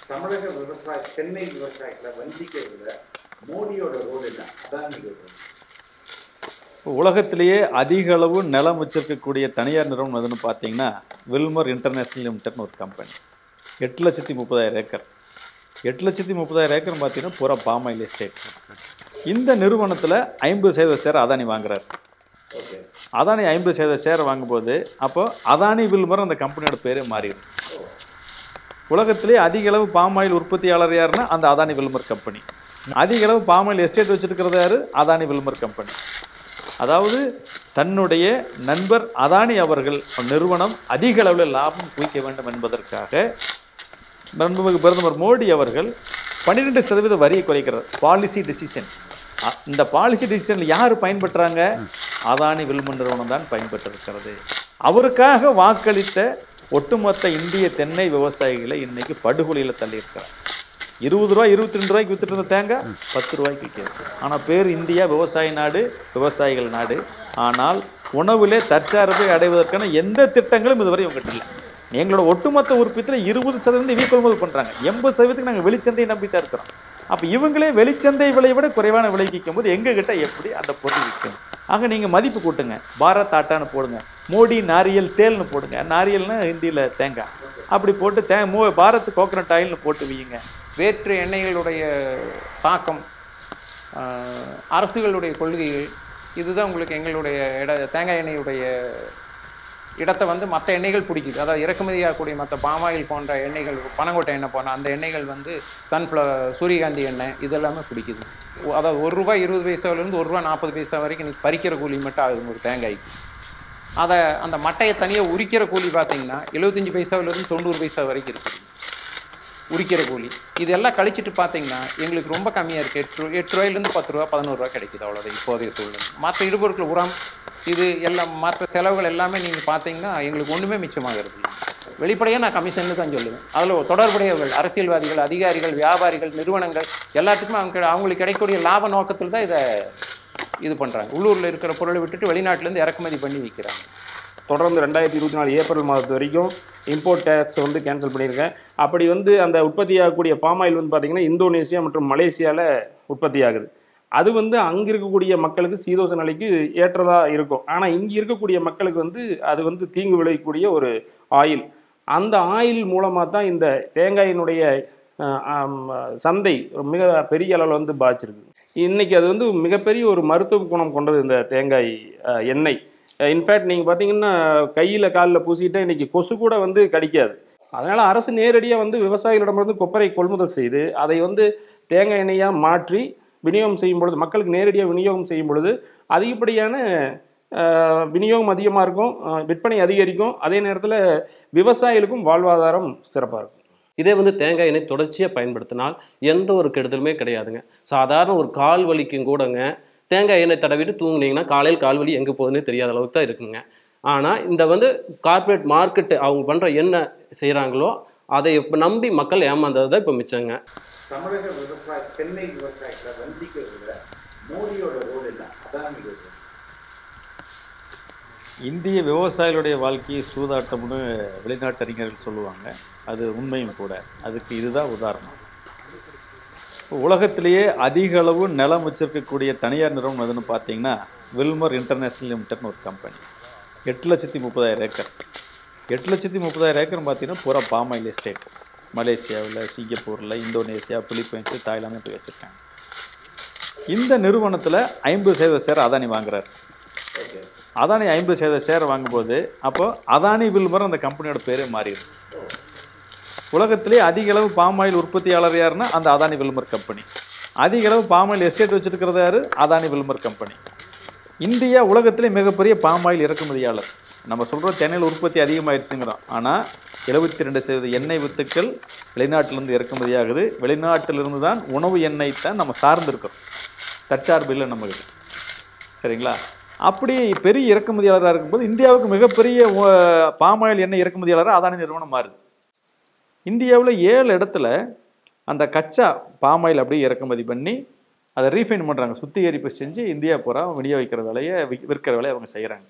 தமிழக விவசாய தென்னை விவசாயிகளை வஞ்சிக்கிறதுல மோடியோட ரோல் என்ன அதான் நீங்க உலகத்திலேயே அதிக அளவு நிலம் வச்சிருக்கக்கூடிய தனியார் நிறுவனம் எதுன்னு பார்த்தீங்கன்னா வில்மர் இன்டர்நேஷனல் லிமிடெட்னு ஒரு கம்பெனி எட்டு லட்சத்தி முப்பதாயிரம் ஏக்கர் எட்டு லட்சத்தி முப்பதாயிரம் ஏக்கர் பார்த்தீங்கன்னா பூரா பாமாயில் எஸ்டேட் இந்த நிறுவனத்தில் ஐம்பது சதவீத சேர் அதானி வாங்குறாரு ஓகே அதானி ஐம்பது சதவீத சேர் வாங்கும்போது அப்போ அதானி வில்மர் அந்த கம்பெனியோட பேரே மாறிடும் உலகத்திலே அதிக அளவு பாமாயில் உற்பத்தியாளர் யாருன்னா அந்த அதானி வில்மர் கம்பெனி அதிக அளவு பாமாயில் எஸ்டேட் வச்சிருக்கிறது யாரு அதானி வில்மர் கம்பெனி அதாவது தன்னுடைய நண்பர் அதானி அவர்கள் நிறுவனம் அதிக அளவில் லாபம் குவிக்க வேண்டும் என்பதற்காக நண்பர் பிரதமர் மோடி அவர்கள் பன்னிரெண்டு சதவீத வரியை குறைக்கிறார் பாலிசி டிசிஷன் இந்த பாலிசி டிசிஷனில் யார் பயன்படுறாங்க அதானி வில்மன் நிறுவனம் தான் பயன்பட்டிருக்கிறது அவருக்காக வாக்களித்த ஒட்டுமொத்த இந்திய தென்னை விவசாயிகளை இன்னைக்கு படுகொலையில் தள்ளியிருக்கிறார் இருபது ரூபாய் இருபத்தி ரெண்டு ரூபாய்க்கு வித்துட்டு இருந்த தேங்காய் பத்து ரூபாய்க்கு விற்கிறது ஆனால் பேர் இந்தியா விவசாய நாடு விவசாயிகள் நாடு ஆனால் உணவிலே தற்சார்பை அடைவதற்கான எந்த திட்டங்களும் இதுவரை இவங்ககிட்ட இல்லை எங்களோட ஒட்டுமொத்த உற்பத்தியில் இருபது சதவீதம் இவி கொள்முதல் பண்ணுறாங்க எண்பது சதவீதத்துக்கு நாங்கள் வெளிச்சந்தையை நம்பி தான் இருக்கிறோம் அப்போ இவங்களே வெளிச்சந்தை விலையை விட குறைவான விலைக்கு விற்கும் போது எங்ககிட்ட எப்படி அந்த பொருள் விற்கும் ஆக நீங்கள் மதிப்பு கூட்டுங்க பாரத் ஆட்டான்னு போடுங்க மோடி நாரியல் தேல்னு போடுங்க நாரியல்னா ஹிந்தியில் தேங்காய் அப்படி போட்டு தே மோ பாரத் கோகனட் ஆயில்னு போட்டு வையுங்க வேற்று எண்ணெய்களுடைய தாக்கம் ஆஹ், அரசுகளுடைய கொள்கைகள் இதுதான் உங்களுக்கு எங்களுடைய இட தேங்காய் எண்ணெயுடைய இடத்தை வந்து மற்ற எண்ணெய்கள் பிடிக்குது அதாவது இறக்குமதி ஆகக்கூடிய மற்ற பாமாயில் போன்ற எண்ணெய்கள் பனங்கொட்டை எண்ணெய் போன்ற அந்த எண்ணெய்கள் வந்து சன்ஃப்ளவர் சூரியகாந்தி எண்ணெய் இதெல்லாமே பிடிக்குது ஒ- அதாவது ஒரு ரூபாய் இருபது பைசாவிலேருந்து ஒரு ரூபா நாற்பது பைசா வரைக்கும் நீ பறிக்கிற கூலி மட்டும் ஆகுது ஒரு தேங்காய்க்கு அதை அந்த மட்டையை தனியாக உரிக்கிற கூலி பார்த்தீங்கன்னா எழுபத்தஞ்சு பைசாவிலேருந்து தொண்ணூறு பைசா வரைக்கும் இருக்குது உரிக்கிற கூலி இதெல்லாம் கழிச்சிட்டு பார்த்தீங்கன்னா எங்களுக்கு ரொம்ப கம்மியாக இருக்குது எட்டு ரூ- எட்டு ரூபாயிலேருந்து பத்து ரூபா பதினோரு ரூபா கிடைக்குது அவ்வளோதான் இப்போதைய சூழ்நிலை மற்ற இடுபொருட்கள் உரம் இது எல்லாம் மற்ற செலவுகள் எல்லாமே நீங்கள் பார்த்தீங்கன்னா எங்களுக்கு ஒன்றுமே மிச்சமாகிறது இல்லை. வெளிப்படையாக நான் கமிஷன்னு தான் சொல்லுவேன் அதில் தொடர்புடையவர்கள் அரசியல்வாதிகள் அதிகாரிகள் வியாபாரிகள் நிறுவனங்கள் எல்லாத்துக்குமே அவங்க அவங்களுக்கு கிடைக்கக்கூடிய லாப நோக்கத்தில் தான் இதை இது பண்ணுறாங்க உள்ளூரில் இருக்கிற பொருளை விட்டுட்டு வெளிநாட்டிலேருந்து இறக்குமதி பண்ணி விற்கிறாங்க தொடர்ந்து ரெண்டாயிரத்தி இருபத்தி நாலு ஏப்ரல் மாதத்து வரைக்கும் இம்போர்ட் டேக்ஸ் வந்து கேன்சல் பண்ணியிருக்கேன் அப்படி வந்து அந்த உற்பத்தி ஆகக்கூடிய பாமாயில் வந்து பார்த்திங்கன்னா இந்தோனேசியா மற்றும் மலேசியாவில் உற்பத்தி ஆகுது அது வந்து அங்கே இருக்கக்கூடிய மக்களுக்கு சீதோச நிலைக்கு ஏற்றதாக இருக்கும் ஆனால் இங்கே இருக்கக்கூடிய மக்களுக்கு வந்து அது வந்து தீங்கு விளைவிக்கக்கூடிய ஒரு ஆயில் அந்த ஆயில் மூலமாக தான் இந்த தேங்காயினுடைய அஹ், ஆம், சந்தை மிக பெரிய அளவில் வந்து பாதிச்சிருக்கு இன்னைக்கு அது வந்து மிகப்பெரிய ஒரு மருத்துவ குணம் கொண்டது இந்த தேங்காய் அஹ், எண்ணெய் இன்ஃபேக்ட் நீங்கள் பார்த்தீங்கன்னா கையில் காலில் பூசிட்டா இன்னைக்கு கொசு கூட வந்து கடிக்காது அதனால் அரசு நேரடியாக வந்து விவசாயிகளிடமிருந்து கொப்பரை கொள்முதல் செய்து அதை வந்து தேங்காய் எண்ணெயாக மாற்றி விநியோகம் செய்யும் பொழுது மக்களுக்கு நேரடியாக விநியோகம் செய்யும் பொழுது அதிகப்படியான அஹ், விநியோகம் அதிகமாக இருக்கும் அஹ், விற்பனை அதிகரிக்கும் அதே நேரத்தில் விவசாயிகளுக்கும் வாழ்வாதாரம் சிறப்பாக இருக்கும் இதே வந்து தேங்காய் எண்ணெய் தொடர்ச்சியாக பயன்படுத்தினால் எந்த ஒரு கெடுதலுமே கிடையாதுங்க சாதாரண ஒரு கால் வலிக்கும் கூடங்க தேங்காய் எண்ணெய் தடவிட்டு தூங்குனீங்கன்னா காலையில் கால் வலி எங்கே போகுதுன்னு தெரியாத அளவுக்கு தான் இருக்குங்க ஆனால் இந்த வந்து கார்ப்பரேட் மார்க்கெட்டு அவங்க பண்ணுற என்ன செய்கிறாங்களோ அதை இப்ப நம்பி மக்கள் ஏமாந்தது தான் இப்போ மிச்சங்க தமிழக விவசாய தென்னை விவசாயிகளை வஞ்சிக்கிறதுல மோடியோட ரோல் என்ன அதான் நீங்க இந்திய விவசாயிகளுடைய வாழ்க்கையை சூதாட்டம்னு வெளிநாட்டு அறிஞர்கள் சொல்லுவாங்க அது உண்மையும் கூட அதுக்கு இதுதான் உதாரணம் உலகத்திலேயே அதிக அளவு நிலம் வச்சிருக்கக்கூடிய தனியார் நிறுவனம் எதுன்னு பார்த்தீங்கன்னா வில்மர் இன்டர்நேஷனல் லிமிடெட்னு ஒரு கம்பெனி எட்டு லட்சத்தி முப்பதாயிரம் ஏக்கர் எட்டு லட்சத்தி முப்பதாயிரம் ஏக்கர் பார்த்தீங்கன்னா பூரா பாமாயில் எஸ்டேட் மலேசியாவில் சிங்கப்பூரில் இந்தோனேசியா பிலிப்பைன்ஸு தாய்லாந்து போய் வச்சுருக்காங்க இந்த நிறுவனத்தில் ஐம்பது சதவீத சேர் அதானி வாங்குறாரு அதானி ஐம்பது சதவீத ஷேர் வாங்கும்போது அப்போ அதானி வில்மர் அந்த கம்பெனியோட பேரே மாறிடும் உலகத்திலே அதிக அளவு பாமாயில் உற்பத்தியாளர் யாருன்னா அந்த அதானி வில்மர் கம்பெனி அதிக அளவு பாமாயில் எஸ்டேட் வச்சிருக்கிறது யாரு அதானி வில்மர் கம்பெனி இந்தியா உலகத்திலே மிகப்பெரிய பாமாயில் இறக்குமதியாளர் நம்ம சொல்கிறோம் சென்னையில் உற்பத்தி அதிகமாயிருச்சுங்கிறோம் ஆனால் எழுபத்தி ரெண்டு சதவீத எண்ணெய் வித்துக்கள் வெளிநாட்டிலிருந்து இறக்குமதியாகுது வெளிநாட்டிலிருந்து தான் உணவு எண்ணெய் தான் நம்ம சார்ந்திருக்கிறோம் தற்சார்பு இல்லை நமக்கு சரிங்களா அப்படி பெரிய இறக்குமதியாளராக இருக்கும்போது இந்தியாவுக்கு மிகப்பெரிய அஹ், பாமாயில் எண்ணெய் இறக்குமதியாளராக அதானி நிறுவனம் மாறுது இந்தியாவில் ஏழு இடத்துல அந்த கச்சா பாமாயில் அப்படியே இறக்குமதி பண்ணி அதை ரீஃபைன் பண்ணுறாங்க சுத்திகரிப்பு செஞ்சு இந்தியா பூரா விநியோகிக்கிற வேலையை விக்- விற்கிற வேலையை அவங்க செய்கிறாங்க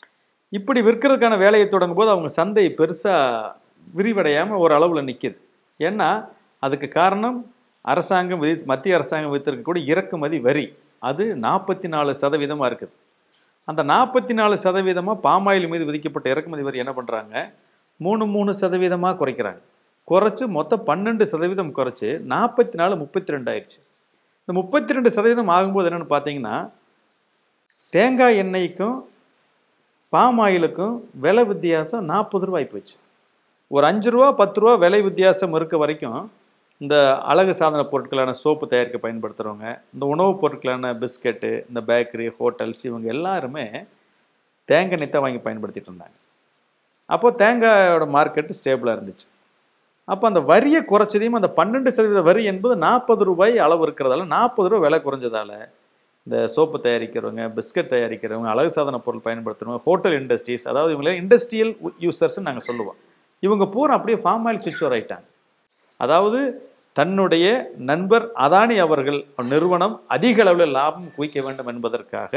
இப்படி விற்கிறதுக்கான வேலையை தொடங்கும் போது அவங்க சந்தை பெருசாக விரிவடையாமல் ஒரு அளவில் நிற்கிது ஏன்னா அதுக்கு காரணம் அரசாங்கம் விதி மத்திய அரசாங்கம் விதித்திருக்கக்கூடிய இறக்குமதி வரி அது நாற்பத்தி நாலு சதவீதமாக இருக்குது அந்த நாற்பத்தி நாலு சதவீதமாக பாமாயில் மீது விதிக்கப்பட்ட இறக்குமதி வரி என்ன பண்ணுறாங்க மூணு மூணு சதவீதமாக குறைக்கிறாங்க குறைச்சு மொத்தம் பன்னெண்டு சதவீதம் குறைச்சு நாற்பத்தி நாலு முப்பத்தி ரெண்டு ஆயிடுச்சு இந்த முப்பத்தி ரெண்டு சதவீதம் ஆகும்போது என்னென்னு பார்த்தீங்கன்னா தேங்காய் எண்ணெய்க்கும் பாம் ஆயிலுக்கும் விலை வித்தியாசம் நாற்பது ரூபாய் போச்சு ஒரு அஞ்சு ரூபா பத்து ரூபா விலை வித்தியாசம் இருக்க வரைக்கும் இந்த அழகு சாதன பொருட்களான சோப்பு தயாரிக்க பயன்படுத்துகிறவங்க இந்த உணவுப் பொருட்களான பிஸ்கெட்டு இந்த பேக்கரி ஹோட்டல்ஸ் இவங்க எல்லாருமே தேங்காய் எண்ணெய் தான் வாங்கி பயன்படுத்திட்டு இருந்தாங்க அப்போது தேங்காயோட மார்க்கெட்டு ஸ்டேபிளாக இருந்துச்சு அப்போ அந்த வரியை குறைச்சதையும் அந்த பன்னெண்டு சதவீத வரி என்பது நாற்பது ரூபாய் அளவு இருக்கிறதால நாற்பது ரூபாய் விலை குறைஞ்சதால இந்த சோப்பு தயாரிக்கிறவங்க பிஸ்கட் தயாரிக்கிறவங்க அழகு சாதன பொருள் பயன்படுத்துறவங்க ஹோட்டல் இண்டஸ்ட்ரீஸ் அதாவது இவங்கள இண்டஸ்ட்ரியல் யூசர்ஸ்னு நாங்கள் சொல்லுவோம் இவங்க பூரா அப்படியே ஃபார்ம் ஆயில் சுவிட்ச் ஆயிட்டாங்க அதாவது தன்னுடைய நண்பர் அதானி அவர்கள் நிறுவனம் அதிக அளவில் லாபம் குவிக்க வேண்டும் என்பதற்காக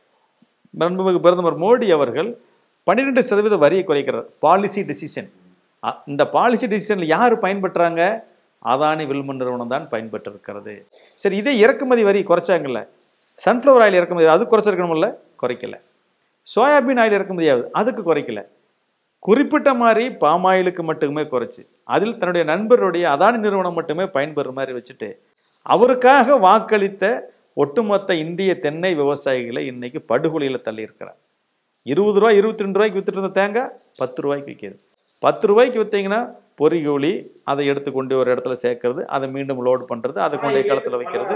மாண்புமிகு பிரதமர் மோடி அவர்கள் பன்னிரெண்டு சதவீத வரியை குறைக்கிறார் பாலிசி டிசிஷன் இந்த பாலிசி டிசிஷனில் யார் பயன்பெற்றாங்க அதானி வில்மன் நிறுவனம் தான் பயன்பெற்றிருக்கிறது சரி இதே இறக்குமதி வரி குறைச்சாங்கல்ல சன்ஃப்ளவர் ஆயில் இறக்குமதி அது குறைச்சிருக்கணும்ல குறைக்கல சோயாபீன் ஆயில் இறக்குமதி ஆகுது அதுக்கு குறைக்கல குறிப்பிட்ட மாதிரி பாமாயிலுக்கு மட்டுமே குறைச்சு அதில் தன்னுடைய நண்பருடைய அதானி நிறுவனம் மட்டுமே பயன்பெறுற மாதிரி வச்சுட்டு அவருக்காக வாக்களித்த ஒட்டுமொத்த இந்திய தென்னை விவசாயிகளை இன்னைக்கு படுகொலியில் தள்ளியிருக்கிறார் இருபது ரூபாய் இருபத்தி ரெண்டு ரூபாய்க்கு வித்துட்டு இருந்த தேங்காய் பத்து ரூபாய்க்கு விற்கிது பத்து ரூபாய்க்கு விற்றீங்கன்னா பொறிகூலி அதை எடுத்து கொண்டு ஒரு இடத்துல சேர்க்கறது அதை மீண்டும் லோடு பண்ணுறது அதை கொண்டு போய் களத்தில் வைக்கிறது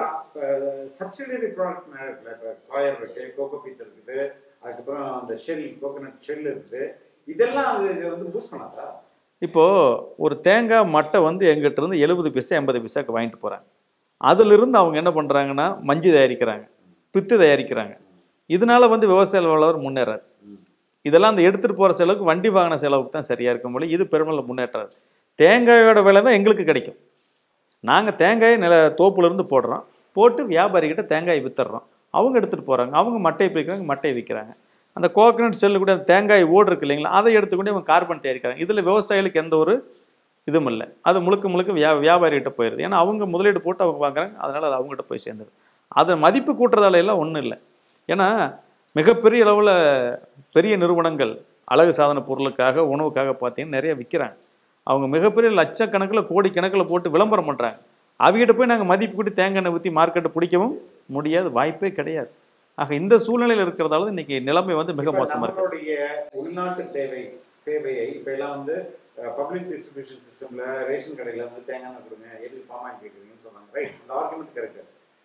சப்சிடரி ப்ராடக்ட் மேல இருக்குல்ல இப்போ காயர் இருக்கு கோகோ பீத் இருக்குது அதுக்கப்புறம் அந்த ஷெல் கோகோனட் ஷெல் இருக்குது இதெல்லாம் அது இது வந்து பூஸ்ட் பண்ணாதா இப்போ ஒரு தேங்காய் மட்டை வந்து எங்கிட்ட இருந்து எழுபது பைசா எண்பது பைசாக்கு வாங்கிட்டு போறாங்க அதிலிருந்து அவங்க என்ன பண்றாங்கன்னா மஞ்சு தயாரிக்கிறாங்க பித்து தயாரிக்கிறாங்க இதனால வந்து விவசாய வளர் முன்னேறாது இதெல்லாம் அந்த எடுத்துட்டு போற செலவுக்கு வண்டி வாங்கின செலவுக்கு தான் சரியா இருக்கும் போல இது பெருமளவு முன்னேற்றாது தேங்காயோட விலை தான் எங்களுக்கு கிடைக்கும் நாங்கள் தேங்காயை நில தோப்புல இருந்து போடுறோம் போட்டு வியாபாரிகிட்ட தேங்காய் வித்துடுறோம் அவங்க எடுத்துகிட்டு போகிறாங்க அவங்க மட்டையை பிரிக்கிறாங்க மட்டையை விற்கிறாங்க அந்த கோகனட் செல்லு கூட அந்த தேங்காய் ஓடு இருக்கு இல்லைங்களா அதை எடுத்துக்கொண்டு அவங்க கார்பன் தயாரிக்கிறாங்க இதில் விவசாயிகளுக்கு எந்த ஒரு இதுவும் இல்லை அது முழுக்க முழுக்க வியா வியாபாரிகிட்ட போயிடுது ஏன்னா அவங்க முதலீடு போட்டு அவங்க வாங்குறாங்க அதனால் அது அவங்ககிட்ட போய் சேர்ந்துது அதை மதிப்பு கூட்டுறதால எல்லாம் ஒன்றும் இல்லை ஏன்னா மிகப்பெரிய அளவில் பெரிய நிறுவனங்கள் அழகு சாதன பொருளுக்காக உணவுக்காக பார்த்தீங்கன்னா நிறைய விற்கிறாங்க அவங்க மிகப்பெரிய லட்சக்கணக்கில் கோடிக்கணக்கில் போட்டு விளம்பரம் பண்ணுறாங்க அவங்ககிட்ட போய் நாங்கள் மதிப்பு கூட்டி தேங்காய் எண்ணெய் ஊற்றி மார்க்கெட்டை பிடிக்கவும் முடியாது வாய்ப்பே கிடையாது ஆக இந்த சூழ்நிலையில் இருக்கிறதால தான் இன்னைக்கு நிலைமை வந்து மிக இப்ப மோசமாக இருக்கு நம்மளுடைய உள்நாட்டு தேவை தேவையை இப்ப எல்லாம் வந்து பப்ளிக் டிஸ்ட்ரிபியூஷன் சிஸ்டம்ல ரேஷன் கடையில வந்து தேங்காய் எண்ணெய் கொடுங்க எதுக்கு பாமாயில் கேட்குறீங்கன்னு சொன்னாங்க ரைட் இந்த ஆர்குமெண்ட் கரெக்ட்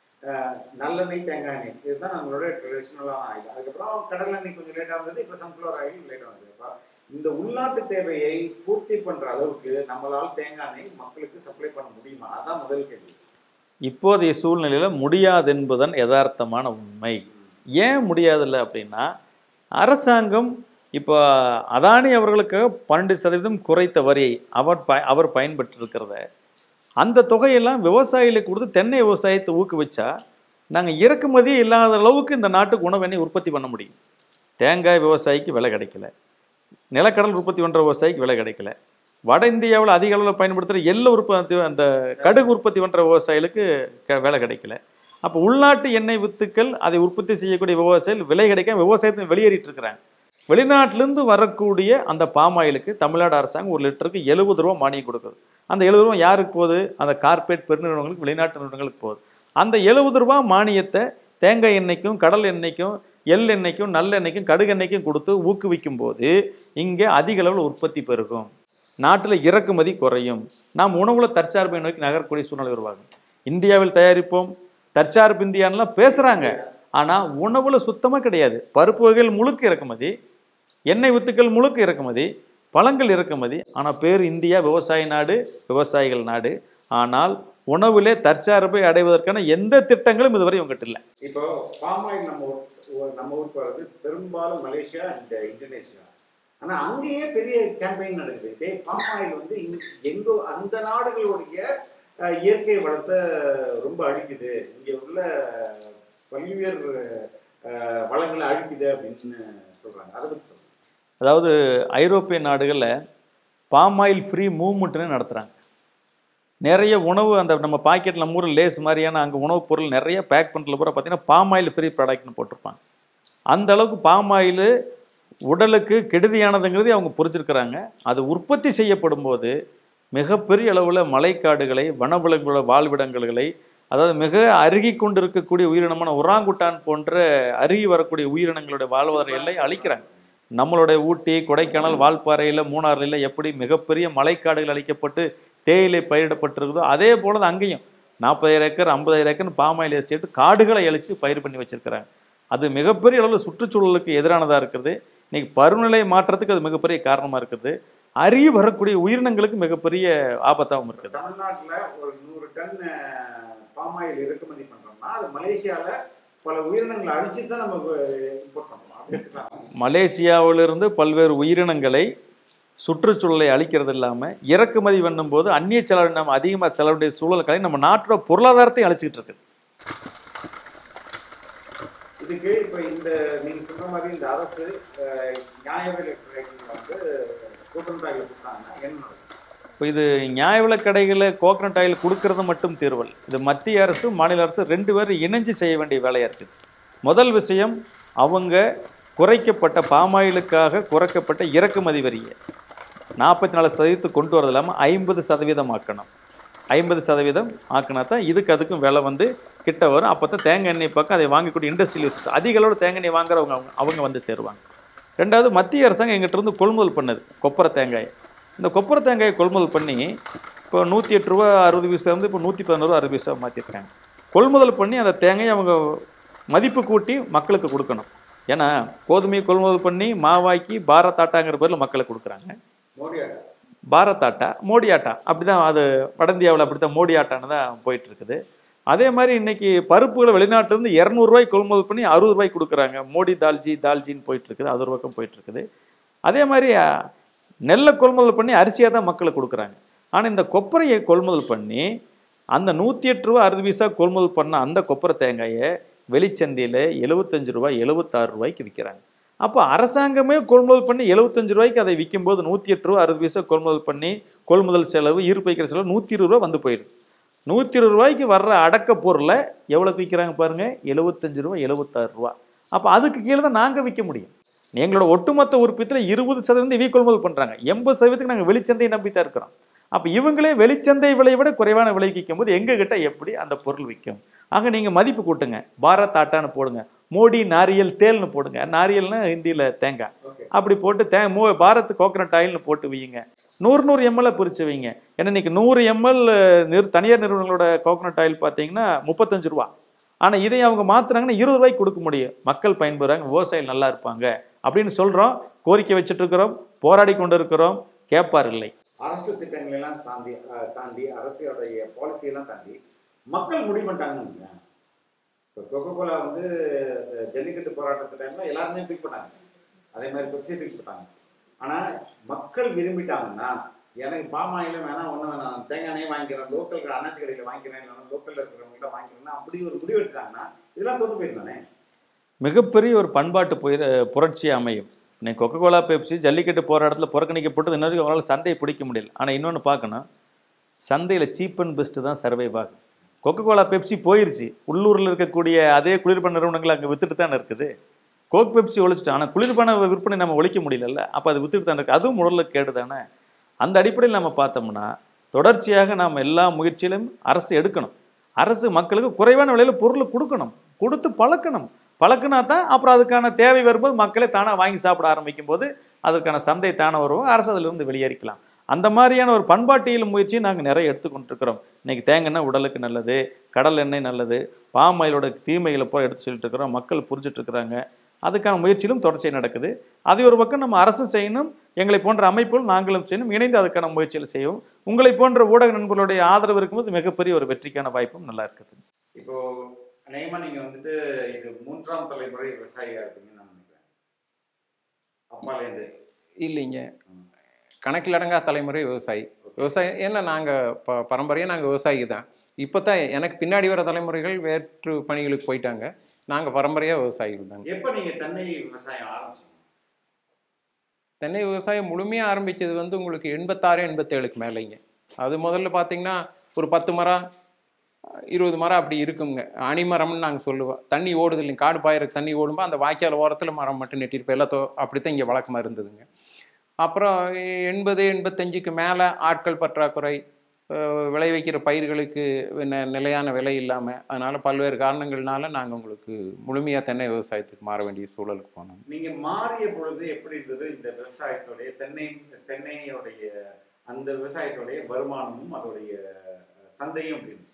நல்லெண்ணெய் தேங்காய் எண்ணெய் இதுதான் நம்மளோட ட்ரெடிஷ்னலான ஆயில் அதுக்கப்புறம் கடல் எண்ணெய் கொஞ்சம் லேட்டாக வந்தது இப்போ சன்ஃப்ளவர் ஆயில் லேட்டாக வந்தது இப்ப இந்த உள்நாட்டு தேவையை பூர்த்தி பண்ற அளவுக்கு நம்மளால தேங்காய் எண்ணெய் மக்களுக்கு சப்ளை பண்ண முடியுமா அதான் முதல் கேள்வி இப்போதைய சூழ்நிலையில் முடியாது என்பதன் யதார்த்தமான உண்மை ஏன் முடியாதில்ல அப்படின்னா அரசாங்கம் இப்போ அதானி அவர்களுக்கு பன்னெண்டு சதவீதம் குறைத்த வரியை அவர் ப அவர் பயன்பெற்றிருக்கிறத அந்த தொகையெல்லாம் விவசாயிகளுக்கு கொடுத்து தென்னை விவசாயத்தை ஊக்குவிச்சா நாங்கள் இறக்குமதியே இல்லாத அளவுக்கு இந்த நாட்டுக்கு உணவு எண்ணெய் உற்பத்தி பண்ண முடியும் தேங்காய் விவசாயிக்கு விலை கிடைக்கல நிலக்கடல் உற்பத்தி பண்ணுற விவசாயிக்கு விலை கிடைக்கல வட இந்தியாவில் அதிக அளவில் பயன்படுத்துகிற எள்ளு உற்பத்தி அந்த கடுகு உற்பத்தி பண்ணுற விவசாயிகளுக்கு க- விலை கிடைக்கல அப்போ உள்நாட்டு எண்ணெய் வித்துக்கள் அதை உற்பத்தி செய்யக்கூடிய விவசாயிகள் விலை கிடைக்காம விவசாயத்தை வெளியேறிட்டு இருக்கிறாங்க வெளிநாட்டிலேருந்து வரக்கூடிய அந்த பாமாயிலுக்கு தமிழ்நாடு அரசாங்கம் ஒரு லிட்டருக்கு எழுபது ரூபா மானியம் கொடுக்குது அந்த எழுபது ரூபா யாருக்கு போகுது அந்த கார்ப்பரேட் பெருநிறுவனங்களுக்கு வெளிநாட்டு நிறுவனங்களுக்கு போகுது அந்த எழுபது ரூபா மானியத்தை தேங்காய் எண்ணெய்க்கும் கடல் எண்ணெய்க்கும் எள் எண்ணெய்க்கும் நல்லெண்ணெய்க்கும் கடுகு எண்ணெய்க்கும் கொடுத்து ஊக்குவிக்கும் போது இங்கே அதிக அளவில் உற்பத்தி பெருகும் நாட்டில் இறக்குமதி குறையும் நாம் உணவுல தற்சார்பை நோக்கி நகரக்கூடிய சூழ்நிலை உருவாகும் இந்தியாவில் தயாரிப்போம் தற்சார்பு இந்தியான்லாம் பேசுகிறாங்க ஆனால் உணவுல சுத்தமாக கிடையாது பருப்பு வகைகள் முழுக்க இறக்குமதி எண்ணெய் வித்துக்கள் முழுக்க இறக்குமதி பழங்கள் இறக்குமதி ஆனால் பேர் இந்தியா விவசாய நாடு விவசாயிகள் நாடு ஆனால் உணவிலே தற்சார்பை அடைவதற்கான எந்த திட்டங்களும் இதுவரை இவங்ககிட்ட இல்லை இப்போ பாமாயில் நம்ம ஊர் ஊ- நம்ம ஊருக்கு வர்றது பெரும்பாலும் மலேசியா அண்ட் இந்தோனேஷியா ஆனா அங்கேயே பெரிய கேம்பெயின் நடக்குது இதே பாமாயில் வந்து இங்க- எங்கோ அந்த நாடுகளுடைய அஹ், இயற்கை வளத்தை ரொம்ப அழிக்குது இங்க உள்ள பல்வேறு அஹ், வளங்களை அழிக்குது அப்படின்னு சொல்றாங்க அதை பத்தி சொல்லுங்க அதாவது ஐரோப்பிய நாடுகளில் பாம் ஆயில் ஃப்ரீ மூவ்மெண்ட்னு நடத்துகிறாங்க நிறைய உணவு அந்த நம்ம பாக்கெட்டில் நம்ம ஊரில் லேஸ் மாதிரியான அங்கே உணவுப் பொருள் நிறைய பேக் பண்ணுறதுல பூரா பார்த்தீங்கன்னா பாம் ஆயில் ஃப்ரீ ப்ராடக்ட்னு போட்டிருப்பாங்க அந்த அளவுக்கு பாம் ஆயில் உடலுக்கு கெடுதியானதுங்கிறதை அவங்க புரிஞ்சிருக்கிறாங்க அது உற்பத்தி செய்யப்படும் போது மிகப்பெரிய அளவில் மலைக்காடுகளை வனவிலங்குகளோட வாழ்விடங்களை அதாவது மிக அருகி கொண்டு இருக்கக்கூடிய உயிரினமான உராங்குட்டான் போன்ற அருகி வரக்கூடிய உயிரினங்களுடைய வாழ்வாதார எல்லை அழிக்கிறாங்க நம்மளுடைய ஊட்டி கொடைக்கானல் வால்பாறையில் மூணாறுல எப்படி மிகப்பெரிய மலைக்காடுகள் அழிக்கப்பட்டு தேயிலை பயிரிடப்பட்டிருக்குதோ அதே போல தான் அங்கேயும் நாற்பதாயிரம் ஏக்கர் ஐம்பதாயிரம் ஏக்கர் பாமாயில் எஸ்டேட் காடுகளை அழித்து பயிர் பண்ணி வச்சிருக்கிறாங்க அது மிகப்பெரிய அளவில் சுற்றுச்சூழலுக்கு எதிரானதாக இருக்குது இன்னைக்கு பருவநிலை மாற்றத்துக்கு அது மிகப்பெரிய காரணமாக இருக்குது அருகி வரக்கூடிய உயிரினங்களுக்கு மிகப்பெரிய ஆபத்தாகவும் இருக்குது தமிழ்நாட்டுல ஒரு நூறு டன் பாமாயில் இறக்குமதி பண்றோம்னா அது மலேசியால பல உயிரினங்களை அழிச்சிட்டு தான் நம்ம இம்போர்ட் பண்றோம் அப்படி இருக்கலாம் மலேசியாவிலிருந்து பல்வேறு உயிரினங்களை சுற்றுச்சூழலை அழிக்கிறது இல்லாமல் இறக்குமதி பண்ணும்போது அந்நிய செலவு நம்ம அதிகமாக செலவுடைய சூழல்களை நம்ம நாட்டோட பொருளாதாரத்தையும் அழிச்சிட்டு இருக்குது இதுக்கு இப்ப இந்த நீங்க சொல்ற மாதிரி இந்த அரசு அஹ், நியாய விலை கடைகள் வந்து கூட்டம் தாக்கல் கொடுத்தாங்கன்னா என்ன நடக்கும்? இப்போ இது நியாய விலைக் கடைகளில் கோகனட் ஆயில் கொடுக்கறது மட்டும் தீர்வல் இது மத்திய அரசு மாநில அரசு ரெண்டு பேரும் இணைஞ்சு செய்ய வேண்டிய வேலையாக இருக்குது முதல் விஷயம் அவங்க குறைக்கப்பட்ட பாமாயிலுக்காக குறைக்கப்பட்ட இறக்குமதி வரியை நாற்பத்தி நாலு சதவீதத்துக்கு கொண்டு வரது இல்லாமல் ஐம்பது சதவீதம் ஆக்கணும் ஐம்பது சதவீதம் ஆக்கினா தான் இதுக்கு அதுக்கும் விலை வந்து கிட்ட வரும் அப்போ தான் தேங்காய் எண்ணெய் பக்கம் அதை வாங்கக்கூடிய இண்டஸ்ட்ரியல் யூசர்ஸ் அதிக அளவில் தேங்காய் எண்ணெய் வாங்குறவங்க அவங்க அவங்க வந்து சேருவாங்க ரெண்டாவது மத்திய அரசாங்கம் எங்கிட்ட இருந்து கொள்முதல் பண்ணுது கொப்பரை தேங்காய் இந்த கொப்பரை தேங்காயை கொள்முதல் பண்ணி இப்போ நூற்றி எட்டு ரூபா அறுபது பைசா இருந்து இப்போ நூற்றி பதினோரு அறுபது பைசா மாற்றிருக்காங்க கொள்முதல் பண்ணி அந்த தேங்காயை அவங்க மதிப்பு கூட்டி மக்களுக்கு கொடுக்கணும் ஏன்னா கோதுமையை கொள்முதல் பண்ணி மாவாக்கி பாரத் ஆட்டாங்கிற பேரில் மக்களுக்கு கொடுக்குறாங்க மோடி ஆட்டா பாரத் ஆட்டா மோடி ஆட்டா அப்படி தான் அது வட இந்தியாவில் அப்படி தான் மோடி ஆட்டான்னு தான் போயிட்டு இருக்குது அதே மாதிரி இன்னைக்கு பருப்புகளை வெளிநாட்டிலேருந்து இரநூறுவாய் கொள்முதல் பண்ணி அறுபது ரூபாய்க்கு கொடுக்குறாங்க மோடி தால்ஜி தால்ஜின்னு போயிட்டு இருக்குது அது ஒரு பக்கம் போயிட்டு இருக்குது அதே மாதிரி அஹ், நெல்லை கொள்முதல் பண்ணி அரிசியாக தான் மக்களுக்கு கொடுக்குறாங்க ஆனால் இந்த கொப்பரையை கொள்முதல் பண்ணி அந்த நூற்றி எட்டு ரூபா அறுபது பைசா கொள்முதல் பண்ண அந்த கொப்பரை தேங்காயை வெளிச்சந்தையில் எழுபத்தஞ்சு ரூபாய் எழுபத்தாறு ரூபாய்க்கு விற்கிறாங்க அப்போ அரசாங்கமே கொள்முதல் பண்ணி எழுபத்தஞ்சு ரூபாய்க்கு அதை விற்கும்போது நூற்றி எட்டு ரூபா அறுபது பைசா கொள்முதல் பண்ணி கொள்முதல் செலவு ஈர்ப்பு வைக்கிற செலவு நூற்றி இருபது ரூபா வந்து போயிடுது நூற்றி இருபது ரூபாய்க்கு வர்ற அடக்க பொருளை எவ்வளோக்கு விற்கிறாங்க பாருங்க எழுபத்தஞ்சு ரூபா எழுபத்தாறு ரூபா அப்போ அதுக்கு கீழே தான் நாங்கள் விற்க முடியும் எங்களோட ஒட்டுமொத்த உற்பத்தியில் இருபது சதவீதம் இவங்க கொள்முதல் பண்ணுறாங்க எண்பது சதவீதத்துக்கு நாங்கள் வெளிச்சந்தையை நம்பி தான் இருக்கிறோம் அப்போ இவங்களே வெளிச்சந்தை விலையை விட குறைவான விலைக்கு விற்கும்போது எங்ககிட்ட எப்படி அந்த பொருள் விற்கும் ஆக நீங்கள் மதிப்பு கூட்டுங்க பாரத் ஆட்டான்னு போடுங்க மோடி நாரியல் தேல்னு போடுங்க நாரியல்னா ஹிந்தியில் தேங்காய் ஓகே அப்படி போட்டு தே மோ பாரத் கோகனட் ஆயில்னு போட்டு வையுங்க நூறு நூறு எம்எல்ல பிரித்து வைங்க ஏன்னா இன்னைக்கு நூறு எம்எல் நிறு தனியார் நிறுவனங்களோட கோகனட் ஆயில் பார்த்தீங்கன்னா முப்பத்தஞ்சு ரூபா ஆனால் இதை அவங்க மாத்துறாங்கன்னா இருபது ரூபாய்க்கு கொடுக்க முடியும் மக்கள் பயன்பெறாங்க விவசாயிகள் நல்லா இருப்பாங்க அப்படின்னு சொல்கிறோம் கோரிக்கை வச்சுட்டு இருக்கிறோம் போராடி கொண்டு இருக்கிறோம் கேட்பார் இல்லை அரசு திட்டங்களை எல்லாம் தாண்டி அஹ், தாண்டி அரசியோடைய பாலிசி எல்லாம் தாண்டி மக்கள் முடிவு பண்ணிட்டாங்கன்னு இப்போ கொக்கோ கோலா வந்து அஹ், ஜல்லிக்கட்டு போராட்டத்து டைம்ல எல்லாருமே பிக் பண்ணாங்க அதே மாதிரி பெப்சி பிக் பண்ணாங்க ஆனா மக்கள் விரும்பிட்டாங்கன்னா எனக்கு பாமாயிலும் வேணாம் ஒன்றும் வேணாம் தேங்காய் எண்ணெயே வாங்கிக்கிறேன் லோக்கல் அண்ணாச்சி கடையில் வாங்கிக்கிறேன் இல்லைன்னா லோக்கலில் இருக்கிறவங்ககிட்ட வாங்கிக்கிறேன்னா அப்படி ஒரு முடிவு எடுத்தாங்கன்னா இதெல்லாம் தோத்து போயிருந்தானே மிகப்பெரிய ஒரு பண்பாட்டு புய புரட்சி அமையும் இன்னைக்கு கொக்கோ கோலா பெப்சி ஜல்லிக்கட்டு போராட்டத்தில் புறக்கணிக்கப்பட்டது இன்னொரு அவங்களால சந்தையை பிடிக்க முடியல ஆனால் இன்னொன்று பார்க்கணும் சந்தையில் சீப் அண்ட் பெஸ்ட்டு தான் சர்வைவ் ஆகும் கொக்கோ கோலா பெப்சி போயிருச்சு உள்ளூரில் இருக்கக்கூடிய அதே குளிர்பான நிறுவனங்கள் அங்கே வித்துட்டு தானே இருக்குது கோக் பெப்சி ஒழிச்சிட்டு ஆனால் குளிர்பான விற்பனை நம்ம ஒழிக்க முடியலல்ல அப்போ அது வித்துட்டு தானே இருக்குது அதுவும் உடலுக்கு கேடு தானே அந்த அடிப்படையில் நம்ம பார்த்தோம்னா தொடர்ச்சியாக நாம் எல்லா முயற்சியிலும் அரசு எடுக்கணும் அரசு மக்களுக்கு குறைவான விலையில் பொருள் கொடுக்கணும் கொடுத்து பழக்கணும் பழக்கினா தான் அப்புறம் அதுக்கான தேவை வரும்போது மக்களே தானாக வாங்கி சாப்பிட ஆரம்பிக்கும் போது அதற்கான சந்தை தானே வரும் அரசு அதிலிருந்து வெளியேறிக்கலாம் அந்த மாதிரியான ஒரு பண்பாட்டியல் முயற்சியை நாங்கள் நிறைய எடுத்துக்கொண்டு இருக்கிறோம் இன்னைக்கு தேங்காய் எண்ணெய் உடலுக்கு நல்லது கடல் எண்ணெய் நல்லது பாம் ஆயிலோட தீமைகளை போய் எடுத்து சொல்லிட்டு இருக்கிறோம் மக்கள் புரிஞ்சுட்டு இருக்கிறாங்க அதுக்கான முயற்சியிலும் தொடர்ச்சி நடக்குது அது ஒரு பக்கம் நம்ம அரசு செய்யணும் எங்களை போன்ற அமைப்புகள் நாங்களும் செய்யணும் இணைந்து அதுக்கான முயற்சிகள் செய்வோம் உங்களை போன்ற ஊடக நண்பர்களுடைய ஆதரவு இருக்கும்போது மிகப்பெரிய ஒரு வெற்றிக்கான வாய்ப்பும் நல்லா இருக்குது இப்போ அநேகமா நீங்க வந்துட்டு இது மூன்றாம் தலைமுறை விவசாயியா இருப்பீங்கன்னு நான் நினைக்கிறேன் அப்பாலேருந்து இல்லைங்க கணக்கில் அடங்கா தலைமுறை விவசாயி விவசாயம் ஏன்னா நாங்கள் ப பரம்பரையாக நாங்கள் விவசாயி தான் இப்போ தான் எனக்கு பின்னாடி வர தலைமுறைகள் வேற்று பணிகளுக்கு போயிட்டாங்க நாங்கள் பரம்பரையாக விவசாயிகள் தாங்க எப்ப நீங்க தென்னை விவசாயம் ஆரம்பிச்சீங்க தென்னை விவசாயம் முழுமையாக ஆரம்பிச்சது வந்து உங்களுக்கு எண்பத்தாறு எண்பத்தேழுக்கு மேலேங்க அது முதல்ல பார்த்தீங்கன்னா ஒரு பத்து மரம் இருபது மரம் அப்படி இருக்குங்க அணிமரம்னு நாங்கள் சொல்லுவோம் தண்ணி ஓடுது இல்லைங்க காடு பாயிறக்கு தண்ணி ஓடும்போது அந்த வாய்க்கால் ஓரத்தில் மரம் மட்டும் நெட்டிருப்போம் எல்லாத்தோ அப்படித்தான் இங்கே வழக்கமாக இருந்ததுங்க அப்புறம் எண்பது எண்பத்தஞ்சுக்கு மேலே ஆட்கள் பற்றாக்குறை அஹ் விளைவிக்கிற பயிர்களுக்கு நி- நிலையான விலை இல்லாமல் அதனால் பல்வேறு காரணங்கள்னால நாங்கள் உங்களுக்கு முழுமையாக தென்னை விவசாயத்துக்கு மாற வேண்டிய சூழலுக்கு போனோம் நீங்க மாறிய பொழுது எப்படி இருந்தது இந்த விவசாயத்துடைய தென்னை தென்னையோடைய அந்த விவசாயத்துடைய வருமானமும் அதோடைய சந்தையும் எப்படி இருந்துச்சு